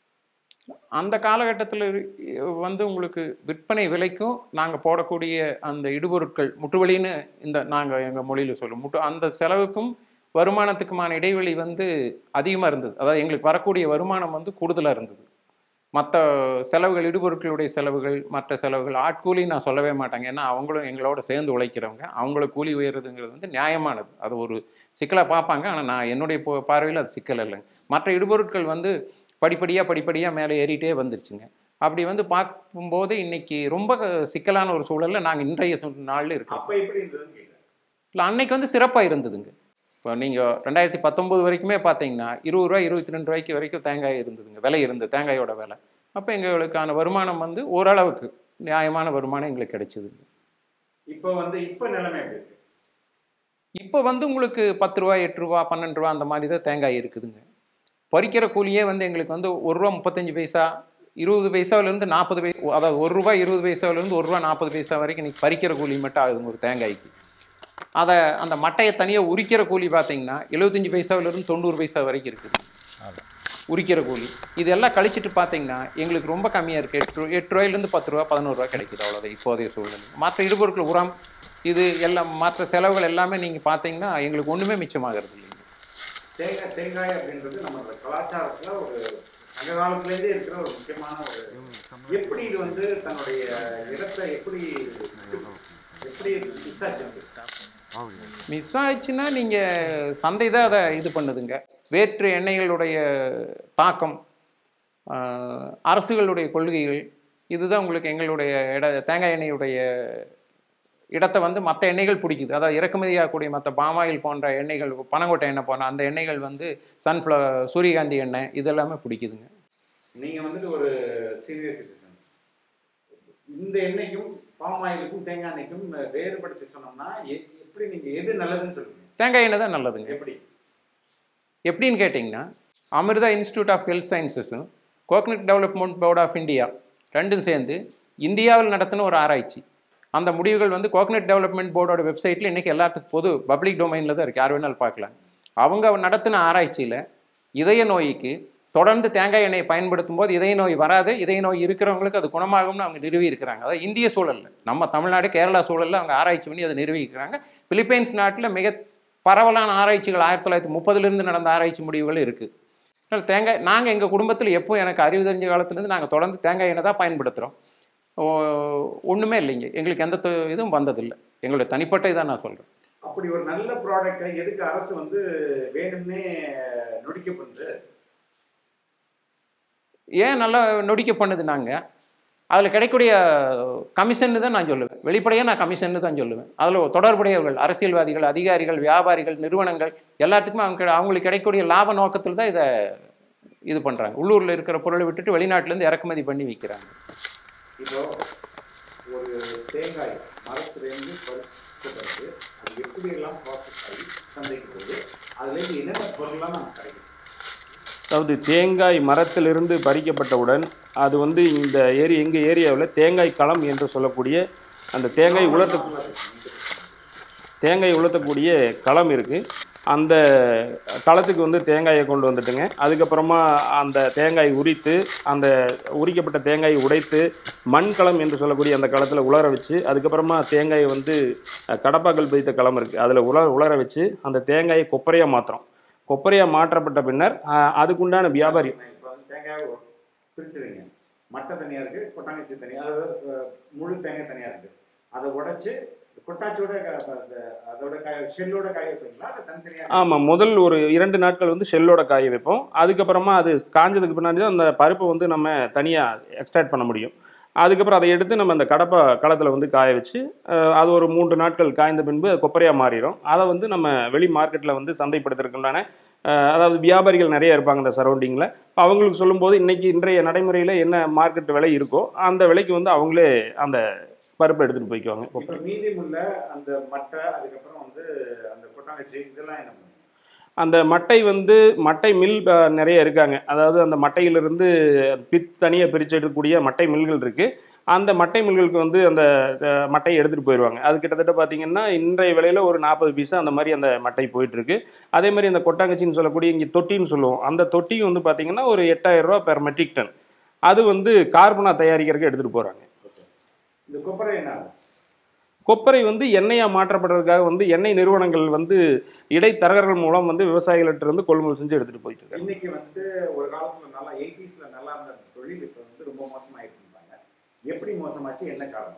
அந்த காலகட்டத்தில் வந்து உங்களுக்கு விற்பனை விலைக்கும் நாங்கள் போடக்கூடிய அந்த இடுபொருட்கள் முட்டுவலின்னு இந்த நாங்கள் எங்கள் மொழியில் சொல்லுவோம் முட்டு அந்த செலவுக்கும் வருமானத்துக்குமான இடைவெளி வந்து அதிகமாக இருந்தது அதாவது எங்களுக்கு வரக்கூடிய வருமானம் வந்து கூடுதலாக இருந்தது மற்ற செலவுகள் இடுபொருட்களுடைய செலவுகள் மற்ற செலவுகள் ஆட்கூலி நான் சொல்லவே மாட்டேங்க ஏன்னா அவங்களும் எங்களோட சேர்ந்து உழைக்கிறவங்க அவங்கள கூலி உயர்றதுங்கிறது வந்து நியாயமானது அது ஒரு சிக்கலாக பார்ப்பாங்க ஆனால் நான் என்னுடைய போ- பார்வையில் அது சிக்கல் இல்லைங்க மற்ற இடுபொருட்கள் வந்து படிப்படியாக படிப்படியாக மேலே ஏறிட்டே வந்துருச்சுங்க அப்படி வந்து பார்க்கும்போது இன்னைக்கு ரொம்ப சிக்கலான ஒரு சூழலில் நாங்கள் இன்றைய சூ- நாள்ல இருக்கோம் அப்ப எப்படி இருந்ததுன்னு கேட்குறேன் இல்லை அன்னைக்கு வந்து சிறப்பாக இருந்ததுங்க இப்போ நீங்கள் ரெண்டாயிரத்தி பத்தொம்போது வரைக்குமே பார்த்தீங்கன்னா இருபது ரூபா இருபத்தி ரெண்டு ரூபாய்க்கு வரைக்கும் தேங்காய் இருந்ததுங்க விலை இருந்தது தேங்காயோட விலை அப்போ எங்களுக்கான வருமானம் வந்து ஓரளவுக்கு நியாயமான வருமானம் எங்களுக்கு கிடைச்சிதுங்க இப்போ வந்து இப்போ நிலைமை எப்படி இருக்கு இப்போ வந்து உங்களுக்கு பத்து ரூபா எட்டு ரூபா பன்னெண்டு ரூபா அந்த மாதிரி தான் தேங்காய் இருக்குதுங்க பறிக்கிற கூலியே வந்து எங்களுக்கு வந்து ஒரு ரூபா முப்பத்தஞ்சு பைசா இருபது பைசாவிலேருந்து நாற்பது பை அதாவது ஒரு ரூபாய் இருபது பைசாவிலேருந்து ஒரு ரூபா நாற்பது பைசா வரைக்கும் இன்னைக்கு பறிக்கிற கூலி மட்டும் ஆகுதுங்க ஒரு தேங்காய்க்கு அதை அந்த மட்டையை தனியாக உரிக்கிற கூலி பார்த்தீங்கன்னா எழுபத்தஞ்சு பைசாவிலேருந்து தொண்ணூறு பைசா வரைக்கும் இருக்குது உரிக்கிற கூலி இதெல்லாம் கழிச்சிட்டு பார்த்தீங்கன்னா எங்களுக்கு ரொம்ப கம்மியாக இருக்குது எட்டு ரூ எட்டு ரூபாயிலேருந்து பத்து ரூபா பதினோரு ரூபா கிடைக்குது அவ்வளோதான் இப்போதைய சூழ்நிலை மற்ற இடுபொருட்கள் உரம் இது எல்லாம் மற்ற செலவுகள் எல்லாமே நீங்கள் பார்த்தீங்கன்னா எங்களுக்கு ஒன்றுமே மிச்சமாகிறது இல்லைங்க தேங்காய் தேங்காய் அப்படின்றது நம்மளோட கலாச்சாரத்துல ஒரு சங்க காலத்திலேருந்தே இருக்கிற ஒரு முக்கியமான ஒரு எப்படி இது வந்து தன்னுடைய இடத்தை எப்படி எப்படி மிஸ் ஆச்சு மிஸ் ஆயிடுச்சுன்னா நீங்கள் சந்தை தான் அதை இது பண்ணுதுங்க வேற்று எண்ணெய்களுடைய தாக்கம் ஆஹ், அரசுகளுடைய கொள்கைகள் இதுதான் உங்களுக்கு எங்களுடைய இட தேங்காய் எண்ணெயுடைய இடத்தை வந்து மற்ற எண்ணெய்கள் பிடிக்குது அதாவது இறக்குமதி ஆகக்கூடிய மற்ற பாமாயில் போன்ற எண்ணெய்கள் பனங்கொட்டை எண்ணெய் போன்ற அந்த எண்ணெய்கள் வந்து சன்ஃப்ளவர் சூரியகாந்தி எண்ணெய் இதெல்லாமே பிடிக்குதுங்க நீங்க வந்துட்டு ஒரு சீனியர் சிட்டிசன் இந்த எண்ணெய்க்கும் பாம் ஆயிலுக்கும் தேங்காய் எண்ணெய்க்கும் வேறுபடுத்தி சொன்னோம்னா எ- எப்படி நீங்க எது நல்லதுன்னு சொல்லுவீங்க தேங்காய் எண்ணெய் தான் நல்லதுங்க எப்படி எப்படின்னு கேட்டிங்கன்னா அமிர்தா இன்ஸ்டியூட் ஆஃப் ஹெல்த் சயின்சஸும் coconut development board of India ரெண்டும் சேர்ந்து இந்தியாவில் நடத்தின ஒரு ஆராய்ச்சி அந்த முடிவுகள் வந்து கோகனட் டெவலப்மெண்ட் போர்டோட வெப்சைட்டில் இன்றைக்கி எல்லாத்துக்கும் பொது பப்ளிக் டொமைனில் தான் இருக்குது யார் வேணாலும் பார்க்கலாம் அவங்க நடத்தின ஆராய்ச்சியில் இதய நோய்க்கு தொடர்ந்து தேங்காய் எண்ணெயை பயன்படுத்தும் போது இதய நோய் வராது இதய நோய் இருக்கிறவங்களுக்கு அது குணமாகும்னு அவங்க நிறுவி இருக்கிறாங்க அதாவது இந்திய சூழல்ல நம்ம தமிழ்நாடு கேரளா சூழல்ல அவங்க ஆராய்ச்சி பண்ணி அதை நிறுவி இருக்கிறாங்க பிலிப்பைன்ஸ் நாட்டில் மிக பரவலான ஆராய்ச்சிகள் ஆயிரத்தி தொள்ளாயிரத்தி முப்பதுலேருந்து நடந்த ஆராய்ச்சி முடிவுகள் இருக்குது அதனால் தேங்காய் நாங்கள் எங்கள் குடும்பத்தில் எப்போ எனக்கு அறிவு தெரிஞ்ச காலத்துலேருந்து நாங்கள் தொடர்ந்து தேங்காய் எண்ணெய் தான் பயன்படுத்துகிறோம் ஒன்றுமே இல்லைங்க எங்களுக்கு எந்த தொ- இதுவும் வந்ததில்லை எங்களுடைய தனிப்பட்ட இதான் நான் சொல்கிறேன் அப்படி ஒரு நல்ல ப்ராடக்டை எதுக்கு அரசு வந்து வேணும்னே நொடிக்க பண்ணுது ஏன் நல்லா நொடிக்க பண்ணுது நாங்கள் அதில் கிடைக்கக்கூடிய கமிஷன் தான் நான் சொல்லுவேன் வெளிப்படையாக நான் கமிஷன் தான் சொல்லுவேன் அதில் தொடர்புடையவர்கள் அரசியல்வாதிகள் அதிகாரிகள் வியாபாரிகள் நிறுவனங்கள் எல்லாத்துக்குமே அவங்க அவங்களுக்கு கிடைக்கக்கூடிய லாப நோக்கத்தில் தான் இதை இது பண்ணுறாங்க உள்ளூரில் இருக்கிற பொருளை விட்டுட்டு வெளிநாட்டிலேருந்து இறக்குமதி பண்ணி விற்கிறாங்க இப்போ ஒரு தேங்காய் மரத்துலேருந்து பறிச்ச பிறகு அது எப்படியெல்லாம் ப்ராசஸ் ஆகி சந்தைக்கு போகுது அதுலேருந்து என்னென்ன பொருள்லாம் நமக்கு கிடைக்கும் அதாவது தேங்காய் மரத்திலிருந்து பறிக்கப்பட்டவுடன் அது வந்து இந்த ஏரி எங்கள் ஏரியாவில் தேங்காய் களம் என்று சொல்லக்கூடிய அந்த தேங்காய் உலர்த்த தேங்காய் உலர்த்தக்கூடிய களம் இருக்குது அந்த களத்துக்கு வந்து தேங்காயை கொண்டு வந்துட்டுங்க அதுக்கப்புறமா அந்த தேங்காய் உரித்து அந்த உரிக்கப்பட்ட தேங்காயை உடைத்து மண்களம் என்று சொல்லக்கூடிய அந்த களத்தில் உலர வச்சு அதுக்கப்புறமா தேங்காயை வந்து அஹ், கடப்பாக்கல் பதித்த களம் இருக்குது அதில் உலர உலர வச்சு அந்த தேங்காயை கொப்பரையாக மாற்றுறோம் கொப்பரையாக மாற்றப்பட்ட பின்னர் அஹ், அதுக்குண்டான வியாபாரி இப்போ வந்து தேங்காய் பிரிச்சுருங்க மட்டை தனியாக இருக்குது கொட்டாங்கச்சி தனியாக அதாவது அஹ், முழு தேங்காய் தனியாக இருக்குது அதை உடைச்சு கொட்டாச்சியோட க- அந்த அதோட காய ஷெல்லோட காய வைப்பீங்களா இல்லை தனித்தனியாக ஆமாம் முதல் ஒரு இரண்டு நாட்கள் வந்து ஷெல்லோட காய வைப்போம் அதுக்கப்புறமா அது காஞ்சதுக்கு பின்னாடி தான் அந்த பருப்பை வந்து நம்ம தனியாக எக்ஸ்ட்ராக்ட் பண்ண முடியும் அதுக்கப்புறம் அதை எடுத்து நம்ம அந்த கடப்பா களத்தில் வந்து காய வச்சு அஹ், அது ஒரு மூன்று நாட்கள் காய்ந்த பின்பு அது கொப்பரையாக மாறிடும் அதை வந்து நம்ம வெளி மார்க்கெட்டில் வந்து சந்தைப்படுத்துறதுக்குண்டான அஹ், அதாவது வியாபாரிகள் நிறைய இருப்பாங்க இந்த சரௌண்டிங்கில் அவங்களுக்கு சொல்லும்போது இன்னைக்கு இன்றைய நடைமுறையில் என்ன மார்க்கெட் விலை இருக்கோ அந்த விலைக்கு வந்து அவங்களே அந்த பருப்பை எடுத்துகிட்டு போய்க்குவாங்க இப்போ மீதியுள்ள அந்த மட்டை அதுக்கப்புறம் வந்து அந்த கொட்டாங்கச்சி இதெல்லாம் என்ன பண்ணுவீங்க அந்த மட்டை வந்து மட்டை மில் அஹ், நிறைய இருக்காங்க அதாவது அந்த மட்டையிலிருந்து பித் தனியாக பிரித்து எடுக்கக்கூடிய மட்டை மில்கள் இருக்குது அந்த மட்டை மில்களுக்கு வந்து அந்த அஹ், மட்டையை எடுத்துகிட்டு போயிடுவாங்க அது கிட்டத்தட்ட பார்த்தீங்கன்னா இன்றைய விலையில் ஒரு நாற்பது பைசா அந்த மாதிரி அந்த மட்டை போயிட்டுருக்கு அதே மாதிரி அந்த கொட்டாங்கச்சின்னு சொல்லக்கூடிய இங்கே தொட்டின்னு சொல்லுவோம் அந்த தொட்டியும் வந்து பார்த்தீங்கன்னா ஒரு எட்டாயிரம் ரூபா பெர் மெட்ரிக் டன் அது வந்து கார்பனா தயாரிக்கிறதுக்கு எடுத்துகிட்டு போகிறாங்க இந்த கொப்பரை என்ன ஆகும்? கொப்பரை வந்து எண்ணெயாக மாற்றப்படுறதுக்காக வந்து எண்ணெய் நிறுவனங்கள் வந்து இடைத்தரகர்கள் மூலம் வந்து விவசாயிகள்கிட்ட இருந்து கொள்முதல் செஞ்சு எடுத்துகிட்டு போயிட்டு இருக்காங்க இன்னைக்கு வந்து ஒரு காலத்துல நல்லா எயிட்டிஸ்ல நல்லா இருந்த தொழில் இப்போ வந்து ரொம்ப மோசமாயிட்டு இருந்தாங்க எப்படி மோசமாச்சு என்ன காரணம்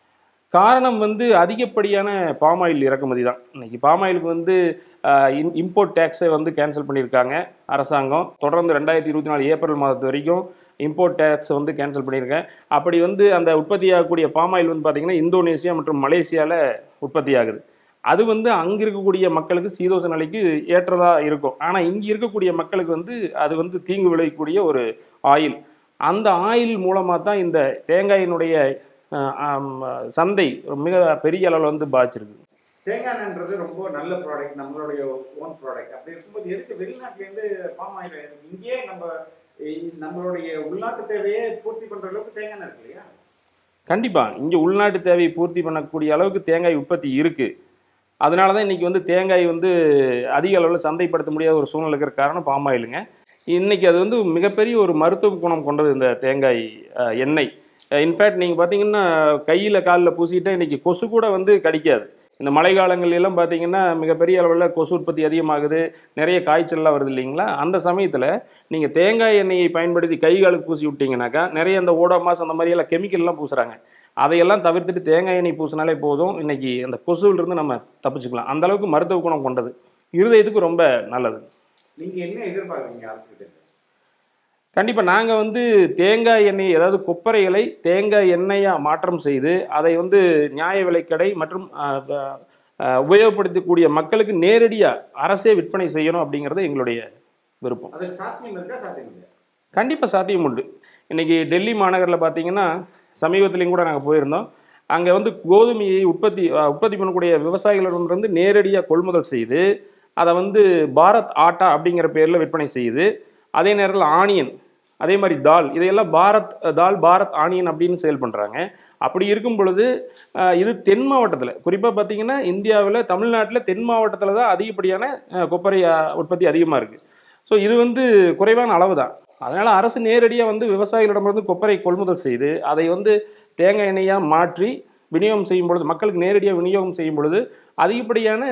காரணம் வந்து அதிகப்படியான பாமாயில் இறக்குமதி தான் இன்னைக்கு பாமாயிலுக்கு வந்து இம்போர்ட் டேக்ஸை வந்து கேன்சல் பண்ணியிருக்காங்க அரசாங்கம் தொடர்ந்து ரெண்டாயிரத்தி இருபத்தி நாலு ஏப்ரல் மாதத்து வரைக்கும் இம்போர்ட் டேக்ஸை வந்து கேன்சல் பண்ணியிருக்கேன் அப்படி வந்து அந்த உற்பத்தி ஆகக்கூடிய பாமாயில் வந்து பார்த்திங்கன்னா இந்தோனேசியா மற்றும் மலேசியாவில் உற்பத்தி ஆகுது அது வந்து அங்கே இருக்கக்கூடிய மக்களுக்கு சீதோச நிலைக்கு ஏற்றதாக இருக்கும் ஆனால் இங்கே இருக்கக்கூடிய மக்களுக்கு வந்து அது வந்து தீங்கு விளைவிக்கக்கூடிய ஒரு ஆயில் அந்த ஆயில் மூலமாக தான் இந்த தேங்காயினுடைய அஹ், ஆம், சந்தை மிக பெரிய அளவில் வந்து பாதிச்சிருக்கு தேங்காய் எண்ணெய்ன்றது ரொம்ப நல்ல ப்ராடக்ட் நம்மளுடைய ஓன் ப்ராடக்ட் அப்படி இருக்கும்போது எதுக்கு வெளிநாட்டிலேருந்து பாம் ஆயில் இங்கேயே நம்ம இ- நம்மளுடைய உள்நாட்டு தேவையை பூர்த்தி பண்ற அளவுக்கு தேங்காய் எண்ணெய் இருக்கு இல்லையா கண்டிப்பாக இங்கே உள்நாட்டு தேவையை பூர்த்தி பண்ணக்கூடிய அளவுக்கு தேங்காய் உற்பத்தி இருக்குது அதனால தான் இன்றைக்கி வந்து தேங்காய் வந்து அதிக அளவில் சந்தைப்படுத்த முடியாத ஒரு சூழ்நிலை இருக்கிற காரணம் பாமாயிலுங்க இன்றைக்கி அது வந்து மிகப்பெரிய ஒரு மருத்துவ குணம் கொண்டது இந்த தேங்காய் அஹ், எண்ணெய் இன்ஃபேக்ட் நீங்கள் பார்த்தீங்கன்னா கையில் காலில் பூசிக்கிட்டா இன்றைக்கி கொசு கூட வந்து கடிக்காது இந்த மழை காலங்கள்ல எல்லாம் பார்த்தீங்கன்னா மிகப்பெரிய அளவில் கொசு உற்பத்தி அதிகமாகுது நிறைய காய்ச்சல்லாம் வருது இல்லைங்களா அந்த சமயத்தில் நீங்கள் தேங்காய் எண்ணெயை பயன்படுத்தி கை காலுக்கு பூசி விட்டீங்கன்னாக்கா நிறைய இந்த ஓடோமாஸ் அந்த மாதிரி எல்லாம் கெமிக்கல்லாம் பூசுகிறாங்க அதையெல்லாம் தவிர்த்துட்டு தேங்காய் எண்ணெய் பூசினாலே போதும் இன்னைக்கு அந்த கொசுவிலிருந்து நம்ம தப்பிச்சுக்கலாம் அந்த அளவுக்கு மருத்துவ குணம் கொண்டது இருதயத்துக்கு ரொம்ப நல்லது நீங்க என்ன எதிர்பார்க்குறீங்க அரசுகிட்ட இருந்து? கண்டிப்பாக நாங்கள் வந்து தேங்காய் எண்ணெய் அதாவது கொப்பரைகளை தேங்காய் எண்ணெயாக மாற்றம் செய்து அதை வந்து நியாய விலைக்கடை மற்றும் ஆஹ், ப- ஆஹ், உபயோகப்படுத்தக்கூடிய மக்களுக்கு நேரடியாக அரசே விற்பனை செய்யணும் அப்படிங்கிறது எங்களுடைய விருப்பம் அதுக்கு சாத்தியம் இருக்கா சாத்தியம் இல்லையா கண்டிப்பாக சாத்தியம் உண்டு இன்னைக்கு டெல்லி மாநகரில் பார்த்தீங்கன்னா சமீபத்துலேயும் கூட நாங்கள் போயிருந்தோம் அங்கே வந்து கோதுமையை உற்பத்தி அஹ், உற்பத்தி பண்ணக்கூடிய விவசாயிகளிடமிருந்து நேரடியாக கொள்முதல் செய்து அதை வந்து பாரத் ஆட்டா அப்படிங்கிற பேரில் விற்பனை செய்யுது அதே நேரத்தில் ஆனியன் அதே மாதிரி தால் இதையெல்லாம் பாரத் தால் பாரத் ஆனியன் அப்படின்னு சேல் பண்ணுறாங்க அப்படி இருக்கும் பொழுது அஹ், இது தென் மாவட்டத்தில் குறிப்பாக பார்த்தீங்கன்னா இந்தியாவில் தமிழ்நாட்டில் தென் மாவட்டத்தில் தான் அதிகப்படியான அஹ், கொப்பரை அஹ், உற்பத்தி அதிகமாக இருக்குது ஸோ இது வந்து குறைவான அளவு தான் அதனால் அரசு நேரடியாக வந்து விவசாயிகளிடமிருந்து கொப்பரை கொள்முதல் செய்து அதை வந்து தேங்காய் எண்ணெயாக மாற்றி விநியோகம் செய்யும் பொழுது மக்களுக்கு நேரடியாக விநியோகம் செய்யும் பொழுது அதிகப்படியான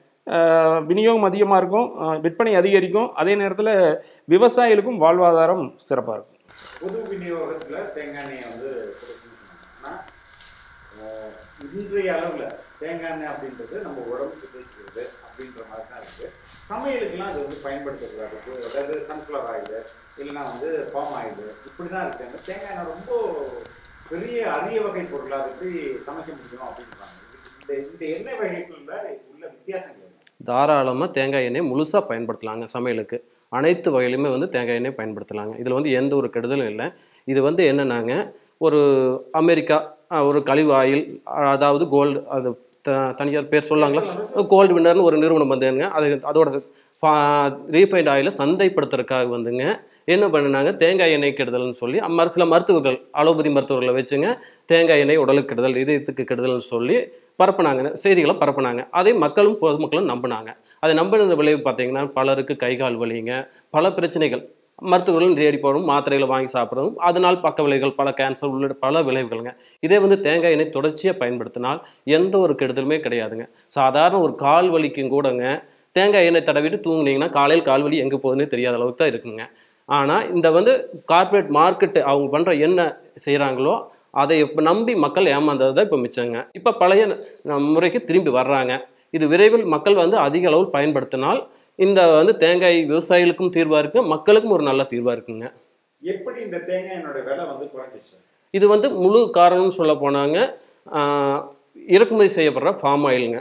அஹ், விநியோகம் அதிகமாக இருக்கும் அஹ், விற்பனை அதிகரிக்கும் அதே நேரத்தில் விவசாயிகளுக்கும் வாழ்வாதாரம் சிறப்பாக இருக்கும் பொது விநியோகத்துல தேங்காய் எண்ணெயை வந்து கொடுக்கணும்னு சொன்னாங்க. ஆனா அஹ், இன்றைய அளவுல தேங்காய் எண்ணெய் அப்படின்றது நம்ம உடம்புக்கு தேய்ச்சிக்கிறது அப்படின்ற மாதிரி தான் இருக்கு சமையலுக்கெல்லாம் அது வந்து பயன்படுத்தக்கூடாது இப்போ அதாவது சன்ஃப்ளவர் ஆயில் இல்லைன்னா வந்து பாம் ஆயில் இப்படி தான் இருக்கு அந்த தேங்காய் எண்ணெய் ரொம்ப பெரிய அரிய வகை பொருள் அது எப்படி சமைக்க முடியும் அப்படின்றாங்க இந்த இந்த எண்ணெய் வகைக்குள்ள உள்ள வித்தியாசங்கள் என்ன தாராளமாக தேங்காய் எண்ணெய் முழுசாக பயன்படுத்தலாங்க சமையலுக்கு அனைத்து வகையிலுமே வந்து தேங்காய் எண்ணெய் பயன்படுத்தலாங்க இதில் வந்து எந்த ஒரு கெடுதலும் இல்லை இது வந்து என்னன்னாங்க ஒரு அமெரிக்கா அஹ், ஒரு கழிவு ஆயில் அதாவது கோல்டு அது த தனியார் பேர் சொல்லாங்களா கோல்டு வின்னர்னு ஒரு நிறுவனம் வந்துங்க அது அதோட ரீஃபைண்ட் ஆயிலை சந்தைப்படுத்துறதுக்காக வந்துங்க என்ன பண்ணினாங்க தேங்காய் எண்ணெய் கெடுதல்னு சொல்லி மறு சில மருத்துவர்கள் அலோபதி மருத்துவர்களை வச்சுங்க தேங்காய் எண்ணெய் உடலுக்கு கெடுதல் இதயத்துக்கு கெடுதல்னு சொல்லி பரப்புனாங்க செய்திகளை பரப்புனாங்க அதை மக்களும் பொதுமக்களும் நம்பினாங்க அதை நம்பின விளைவு பார்த்தீங்கன்னா பலருக்கு கை கால் வலிங்க பல பிரச்சனைகள் மருத்துவர்களும் தேடி போகிறோம் மாத்திரைகளை வாங்கி சாப்பிட்றதும் அதனால் பக்க விளைவுகள் பல கேன்சர் உள்ளிட்ட பல விளைவுகளுங்க இதே வந்து தேங்காய் எண்ணெய் தொடர்ச்சியாக பயன்படுத்தினால் எந்த ஒரு கெடுதலுமே கிடையாதுங்க சாதாரண ஒரு கால் வலிக்கும் கூடங்க தேங்காய் எண்ணெய் தடவிட்டு தூங்குனீங்கன்னா காலையில் கால் வலி எங்கே போகுதுன்னே தெரியாத அளவுக்கு தான் இருக்குங்க ஆனால் இந்த வந்து கார்ப்பரேட் மார்க்கெட்டு அவங்க பண்ணுற என்ன செய்கிறாங்களோ அதை இப்போ நம்பி மக்கள் ஏமாந்தது தான் இப்போ மிச்சங்க இப்போ பழைய ந- முறைக்கு திரும்பி வர்றாங்க இது விரைவில் மக்கள் வந்து அதிக அளவில் பயன்படுத்தினால் இந்த வந்து தேங்காய் விவசாயிகளுக்கும் தீர்வாக இருக்குது மக்களுக்கும் ஒரு நல்ல தீர்வாக இருக்குங்க எப்படி இந்த தேங்காய் எண்ணெயோட விலை வந்து குறைஞ்சிச்சு இது வந்து முழு காரணம்னு சொல்ல போனாங்க ஆஹ், இறக்குமதி செய்யப்படுற ஃபார்ம் ஆயிலுங்க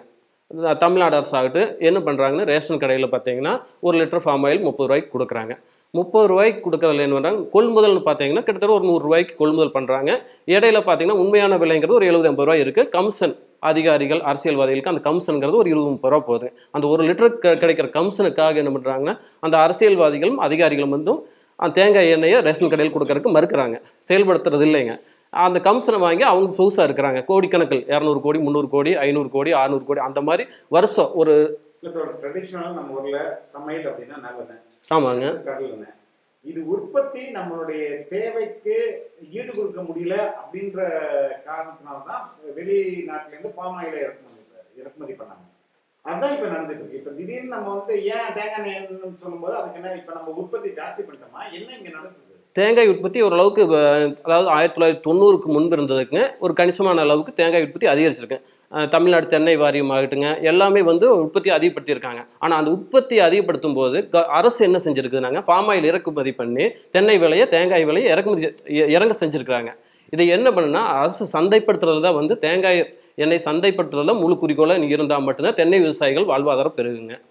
இந்த தமிழ்நாடு அரசாகட்டும் என்ன பண்ணுறாங்கன்னா ரேஷன் கடையில் பார்த்தீங்கன்னா ஒரு லிட்டர் ஃபார்ம் ஆயில் முப்பது ரூபாய்க்கு கொடுக்குறாங்க முப்பது ரூபாய்க்கு கொடுக்கறதுல என்ன பண்ணுறாங்க கொள்முதல்னு பார்த்தீங்கன்னா கிட்டத்தட்ட ஒரு நூறு ரூபாய்க்கு கொள்முதல் பண்ணுறாங்க இடையில பார்த்தீங்கன்னா உண்மையான விலைங்கிறது ஒரு எழுபது எண்பது ரூபாய் இருக்குது கமிஷன் அதிகாரிகள் அரசியல்வாதிகளுக்கு அந்த கமிஷனுங்கிறது ஒரு இருபது முப்பது ரூபா போகுது அந்த ஒரு லிட்டருக்கு கிடைக்கிற கமிஷனுக்காக என்ன பண்ணுறாங்கன்னா அந்த அரசியல்வாதிகளும் அதிகாரிகளும் வந்து அந்த தேங்காய் எண்ணெயை ரேஷன் கடையில் கொடுக்கறதுக்கு மறுக்கிறாங்க செயல்படுத்துறது இல்லைங்க அந்த கமிஷனை வாங்கி அவங்க சொகுசாக இருக்கிறாங்க கோடிக்கணக்கில் இரநூறு கோடி முந்நூறு கோடி ஐநூறு கோடி அறுநூறு கோடி அந்த மாதிரி வருஷம் ஒரு ட்ரெடிஷ்னலாக நம்ம ஊர்ல சமையல் அப்படின்னா நல்லெண்ணெய் ஆமாங்க கடல் எண்ணெய் இது உற்பத்தி நம்மளுடைய தேவைக்கு ஈடு கொடுக்க முடியல அப்படின்ற காரணத்தினால தான் வெளிநாட்டுல இருந்து பாம் ஆயில இறக்குமதி இறக்குமதி பண்ணாங்க அதான் இப்ப நடந்துட்டு இருக்கு இப்ப திடீர்னு நம்ம வந்து ஏன் தேங்காய் எண்ணெய்னு சொல்லும்போது அதுக்கு என்ன இப்ப நம்ம உற்பத்தி ஜாஸ்தி பண்ணிட்டோமா என்ன இங்க நடக்குது தேங்காய் உற்பத்தி ஓரளவுக்கு அஹ், அதாவது ஆயிரத்தி தொள்ளாயிரத்தி தொண்ணூறுக்கு முன்பு இருந்ததுக்குங்க ஒரு கணிசமான அளவுக்கு தேங்காய் உற்பத்தி அதிகரிச்சிருக்கு அஹ், தமிழ்நாடு தென்னை வாரியம் ஆகட்டுங்க எல்லாமே வந்து உற்பத்தி அதிகப்படுத்தியிருக்காங்க ஆனால் அந்த உற்பத்தியை அதிகப்படுத்தும் போது க- அரசு என்ன செஞ்சிருக்குதுனாங்க பாமாயில் இறக்குமதி பண்ணி தென்னை விலையை தேங்காய் விலையை இறக்குமதி இ- இறங்க செஞ்சிருக்கிறாங்க இதை என்ன பண்ணுன்னா அரசு சந்தைப்படுத்துறது தான் வந்து தேங்காய் எண்ணெய் சந்தைப்படுத்துறதுல முழு குறிக்கோளாக இருந்தால் மட்டும்தான் தென்னை விவசாயிகள் வாழ்வாதாரம் பெருகுங்க